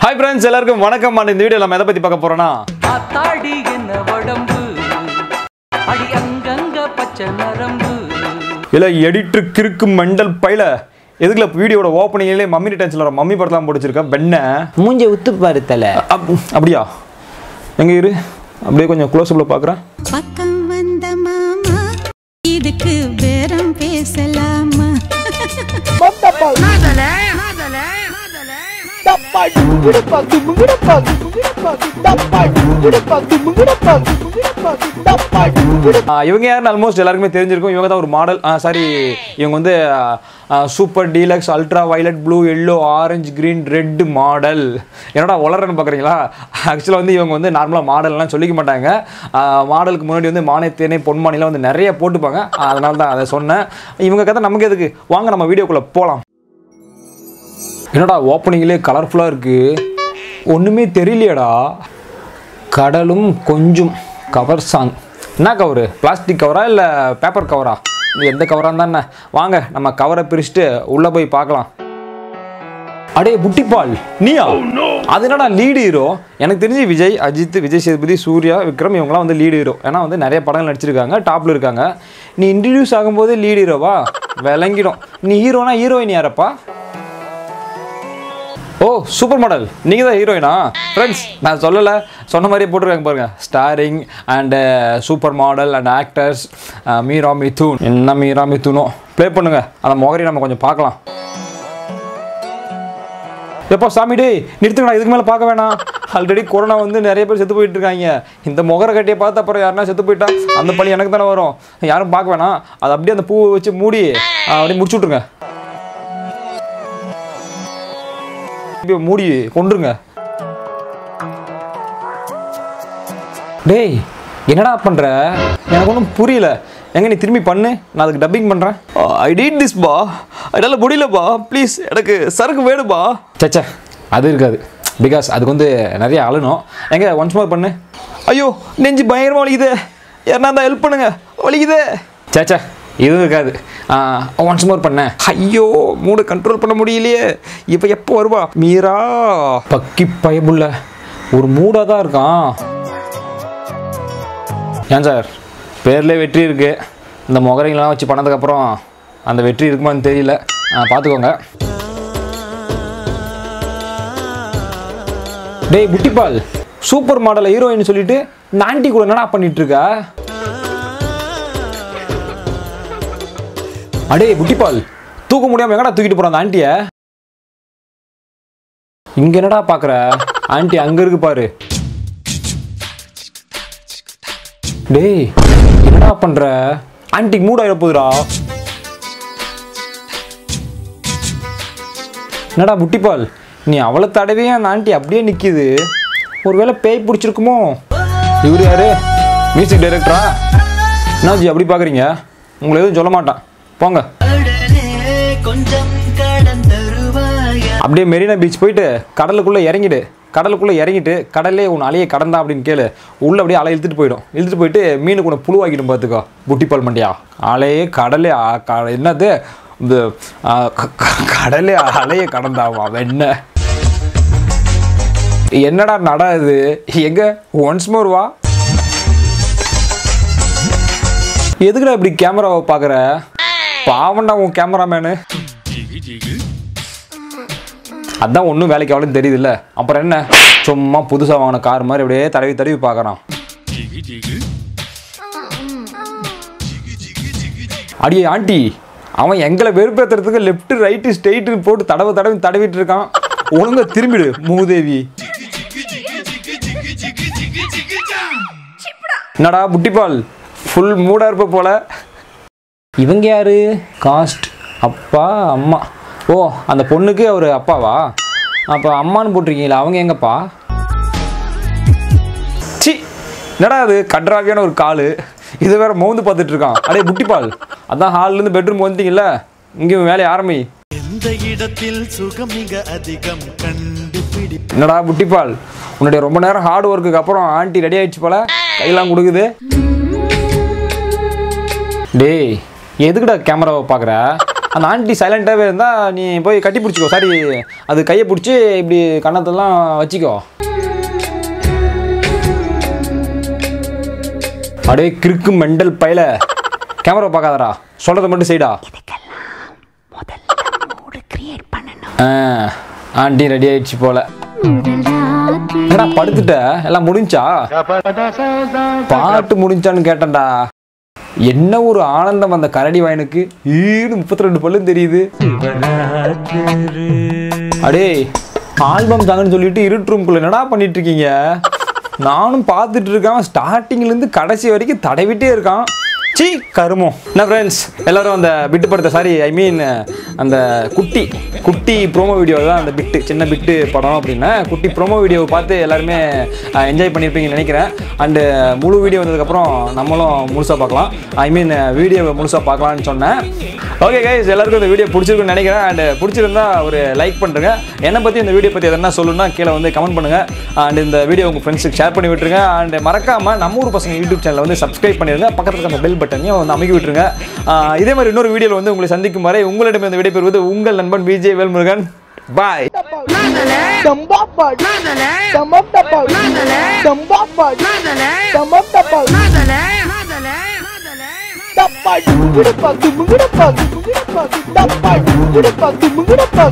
hi friends எல்லாருக்கும் வணக்கம் இந்த வீடியோ நம்ம எதை பற்றி பார்க்க போகிறோன்னா ஆத்தாடி என்ன உடம்பு அடி அங்கங்க பச்சை நரம்பு இல்லை எடிட்டர் கிறுக்கு மெண்டல் பைல எதுக்குல வீடியோட ஓப்பனிங்லேயே மம்மி ரிட்டர்ன்ஸில் வர மம்மி படத்தெல்லாம் போட்டுச்சிருக்கேன் பெண்ணை மூஞ்ச உத்து பாரு தல அப்- அப்படியா எங்க இரு அப்படியே கொஞ்சம் க்ளோஸ்அப்பில் பார்க்குறேன் பக்கம் வந்த மாமா இதுக்கு பேரம் பேசலாமா இவங்க யாருன்னு ஆல்மோஸ்ட் எல்லாருக்குமே தெரிஞ்சிருக்கும் இவங்க தான் ஒரு மாடல் சாரி இவங்க வந்து super deluxe ultra violet blue yellow orange green red model என்னடா வளரன்னு பார்க்குறீங்களா ஆக்சுவலாக வந்து இவங்க வந்து நார்மலாக மாடல்லாம் சொல்லிக்க மாட்டாங்க மாடலுக்கு முன்னாடி வந்து மானே தேனே பொன்மானிலாம் வந்து நிறைய போட்டுப்பாங்க அதனால தான் அதை சொன்னேன் இவங்க கதை நமக்கு எதுக்கு வாங்க நம்ம வீடியோக்குள்ளே போகலாம் என்னடா ஓப்பனிங்லேயே கலர்ஃபுல்லாக இருக்குது ஒன்றுமே தெரியலையேடா கடலும் கொஞ்சம் கவர் சாங் என்ன கவரு பிளாஸ்டிக் கவரா இல்லை பேப்பர் கவரா இது எந்த கவராக இருந்தா என்ன வாங்க நம்ம கவரை பிரிச்சுட்டு உள்ளே போய் பார்க்கலாம் அடே புட்டிப்பால் நீயா அது என்னடா லீடு ஹீரோ எனக்கு தெரிஞ்சு விஜய் அஜித் விஜய் சேதுபதி சூர்யா விக்ரம் இவங்கலாம் வந்து லீடு ஹீரோ ஏன்னா வந்து நிறைய படங்கள் நடிச்சிருக்காங்க டாப்பில் இருக்காங்க நீ இன்ட்ரடியூஸ் ஆகும்போது லீடு ஹீரோவா விளங்கிடும் நீ ஹீரோனா ஹீரோயின் யாரப்பா ஓ சூப்பர் மாடல் நீங்கள் தான் ஹீரோயினா ஃப்ரெண்ட்ஸ் நான் சொல்லலை சொன்ன மாதிரியே போட்டிருக்காங்க பாருங்க starring and super model and actors Meera Mithun என்ன மீரா மிதுனோ ப்ளே பண்ணுங்க அந்த முகரி நம்ம கொஞ்சம் பார்க்கலாம் எப்போ சாமி டேய் நிறுத்துங்கடா இதுக்கு மேலே பார்க்க வேணாம் ஆல்ரெடி கொரோனா வந்து நிறைய பேர் செத்து போயிட்டு இருக்காங்க இந்த முகர கட்டியை பார்த்து அப்புறம் யாருன்னா செத்து போயிட்டா அந்த பழி எனக்கு தானே வரும் யாரும் பார்க்க வேணாம் அதை அப்படியே அந்த பூவை வச்சு மூடி ஆ, அப்படியே முடிச்சு விட்ருங்க இப்ப மூடி கொண்டுருங்க டேய் என்னடா பண்ற எனக்கு ஒன்றும் புரியல எங்க நீ திரும்பி பண்ணு நான் அதுக்கு டப்பிங் பண்றேன் ஐ டீட் திஸ் பா என்னால் முடியலப்பா ப்ளீஸ் எனக்கு சரக்கு வேணும்பா சச்சா அது இருக்காது பிகாஸ் அதுக்கு வந்து நிறைய அழணும் எங்க ஒன்ஸ் மோர் பண்ணு ஐயோ நெஞ்சு பயங்கரமா வலிக்குது யாருன்னா இருந்தால் ஹெல்ப் பண்ணுங்க வலிக்குது சேச்சா இதுவும் இருக்காது ஒன்ஸ் மோர் பண்ண ஐயோ மூடு கண்ட்ரோல் பண்ண முடியலையே இப்போ எப்போ வருவா மீரா பக்கி பயபுள்ள ஒரு மூடாக தான் இருக்கான் ஏன் சார் பேர்லேயே வெற்றி இருக்கு இந்த முகரைங்களாம் வச்சு பண்ணதுக்கப்புறம் அந்த வெற்றி இருக்குமான்னு தெரியல ஆ, பார்த்துக்கோங்க டேய் புட்டிப்பால் சூப்பர் மாடல் ஹீரோயின் சொல்லிட்டு இந்த ஆண்டி கூட என்னடா பண்ணிட்டு இருக்க அடே புட்டிப்பால் தூக்க முடியாம எங்கடா தூக்கிட்டு போற அந்த ஆண்டிய இங்க என்னடா பாக்குற ஆண்டி அங்க இருக்கு பாரு டேய் என்னடா பண்ற ஆண்டி மூட் ஆயிட போகுதுடா என்னடா புட்டிப்பால் நீ அவளை தடவே அந்த ஆண்டி அப்படியே நிக்குது ஒருவேளை பேய் பிடிச்சிருக்குமோ இவரு யாரு மியூசிக் டைரக்டரா என்னாச்சு அப்படி பார்க்குறீங்க உங்களை எதுவும் சொல்ல மாட்டான் போங்க அப்படியே மெரினா பீச் போயிட்டு கடலுக்குள்ளே இறங்கிடு கடலுக்குள்ளே இறங்கிட்டு கடல்லே உன் அலையை கடந்தா அப்படின்னு கேளு உள்ள அப்படியே அலை இழுத்துட்டு போயிடும் இழுத்துட்டு போயிட்டு மீனுக்கு உன்னை புழுவாக்கிடும் பார்த்துக்கோ புட்டிப்பால் மண்டியா அலையே கடலே ஆ- க- என்னது இந்த ஆ, க- க- கடலே அலையை கடந்தாவா என்ன என்னடா நட இது எங்க ஒன்ஸ் மோர் வா எதுக்குடா இப்படி கேமராவை பார்க்குற பாவண்டா உன் கேமராமேனு அதான் ஒன்றும் வேலைக்கு அவ்வளோ தெரியுதுல்ல அப்புறம் என்ன சும்மா புதுசாக வாங்கின கார் மாதிரி அப்படியே தடவி தடவி பார்க்குறான் அடியே ஆண்டி அவன் எங்களை வெறுப்பேற்றுறதுக்கு லெஃப்ட் ரைட்டு ஸ்ட்ரெயிட்டு போட்டு தடவை தடவி தடவிட்டு இருக்கான் ஒழுங்கா திரும்பிடு மூதேவி என்னடா புட்டிப்பால் ஃபுல் மூடா இருப்ப போல இவங்க யாரு காஸ்ட் அப்பா அம்மா ஓ அந்த பொண்ணுக்கு அவர் அப்பாவா அப்போ அம்மான்னு போட்டிருக்கீங்களா அவங்க எங்கப்பா சி என்னடா அது கட்ராவியான ஒரு காலு இது வேற மோந்து பார்த்துட்டு இருக்கான் அடே புட்டிப்பால் அதான் ஹால்லேருந்து பெட்ரூம் வந்துட்டீங்கல்ல இங்கேயும் வேலையை ஆரம்பி எந்த இடத்தில் சுகம் மிக அதிகம் கண்டுபிடி என்னடா புட்டிப்பால் உன்னுடைய ரொம்ப நேரம் ஹார்ட் ஒர்க்குக்கு அப்புறம் ஆண்டி ரெடி ஆயிடுச்சு போல கையெல்லாம் கொடுக்குது டேய் எதுக்குடா கேமராவை பார்க்குற அந்த ஆண்டி சைலண்டாகவே இருந்தால் நீ போய் கட்டி பிடிச்சிக்கோ சாரி அது கையை பிடிச்சி இப்படி கன்னத்தெல்லாம் வச்சிக்கோ அடே கிறுக்கு மெண்டல் பையல கேமரா பார்க்காதடா சொல்கிறத மட்டும் செய்டா ஆ ஆண்டி ரெடி ஆயிடுச்சு போல என்னடா படுத்துட்ட எல்லாம் முடிஞ்சா பாட்டு முடிஞ்சான்னு கேட்டேன்டா என்ன ஒரு ஆனந்தம் அந்த கரடி வாயனுக்கு ஈடு முப்பத்தி ரெண்டு பல்லும் தெரியுது அடே ஆல்பம் தாங்கன்னு சொல்லிட்டு இருட்டு ரூம்குள்ள என்னடா பண்ணிட்டு இருக்கீங்க நானும் பார்த்துட்டு இருக்கேன் ஸ்டார்டிங்ல இருந்து கடைசி வரைக்கும் தடவிட்டே இருக்கான் சீ கருமம் என்ன ஃப்ரெண்ட்ஸ் எல்லாரும் அந்த பிட்டு படத்தை சாரி ஐ மீன் அந்த குட்டி குட்டி ப்ரோமோ வீடியோ தான் அந்த பிட்டு சின்ன பிட்டு படம் அப்படின்னா குட்டி ப்ரோமோ வீடியோவை பார்த்து எல்லாருமே என்ஜாய் பண்ணியிருப்பீங்கன்னு நினைக்கிறேன் அண்டு முழு வீடியோ வந்ததுக்கப்புறம் நம்மளும் முழுசாக பார்க்கலாம் ஐ மீன் வீடியோவை முழுசாக பார்க்கலாம்னு சொன்னேன் ஓகே கைஸ் எல்லாருக்கும் இந்த வீடியோ பிடிச்சிருக்குன்னு நினைக்கிறேன் அண்ட் பிடிச்சிருந்தா ஒரு லைக் பண்ணுறேங்க என்னை பற்றி இந்த வீடியோ பற்றி எதனா சொல்லணும்னா கீழே வந்து கமெண்ட் பண்ணுங்கள் அண்ட் இந்த வீடியோ உங்கள் ஃப்ரெண்ட்ஸுக்கு ஷேர் பண்ணி விட்டுருங்க அண்ட் மறக்காமல் நம்ம ஊர் பசங்க யூடியூப் சேனலை வந்து சப்ஸ்கிரைப் பண்ணிடுங்க பக்கத்தில் இருக்க அந்த பெல் பட்டனையும் வந்து அமைக்கி விட்டுருங்க ஆஹ் இதே மாதிரி இன்னொரு வீடியோவில் வந்து உங்களை சந்திக்கும் வரை உங்களிடம் இந்த விடைபெறுவது உங்கள் நண்பன் விஜய் வேல்முருகன் பாய் Tapa,